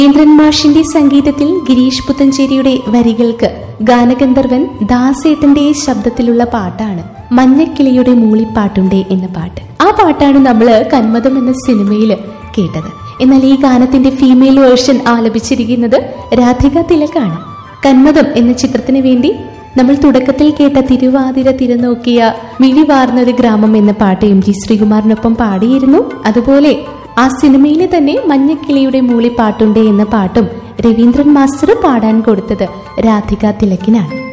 ഇന്ദ്രൻ മാഷിന്റെ സംഗീതത്തിൽ ഗിരീഷ് പുത്തഞ്ചേരിയുടെ വരികൾക്ക് ഗാനഗന്ധർവൻ ദാസേട്ടന്റെ ശബ്ദത്തിലുള്ള പാട്ടാണ് മഞ്ഞക്കിളിയുടെ മൂളിപ്പാട്ടുണ്ടേ എന്ന പാട്ട് ആ പാട്ടാണ് നമ്മൾ കന്മതം എന്ന സിനിമയിൽ കേട്ടത് എന്നാൽ ഈ ഗാനത്തിന്റെ ഫീമെയിൽ വേർഷൻ ആലപിച്ചിരിക്കുന്നത് രാധിക തിലകാണ് കന്മതം എന്ന ചിത്രത്തിന് വേണ്ടി നമ്മൾ തുടക്കത്തിൽ കേട്ട തിരുവാതിര തിരുനോക്കിയ മിഴിവാർന്ന ഒരു ഗ്രാമം എന്ന പാട്ട് എം ജി ശ്രീകുമാറിനൊപ്പം പാടിയിരുന്നു അതുപോലെ ആ സിനിമയിലെ തന്നെ മഞ്ഞക്കിളിയുടെ മൂളി പാട്ടുണ്ടേ എന്ന പാട്ടും രവീന്ദ്രൻ മാസ്റ്റർ പാടാൻ കൊടുത്തത് രാധിക തിലക്കിനാണ്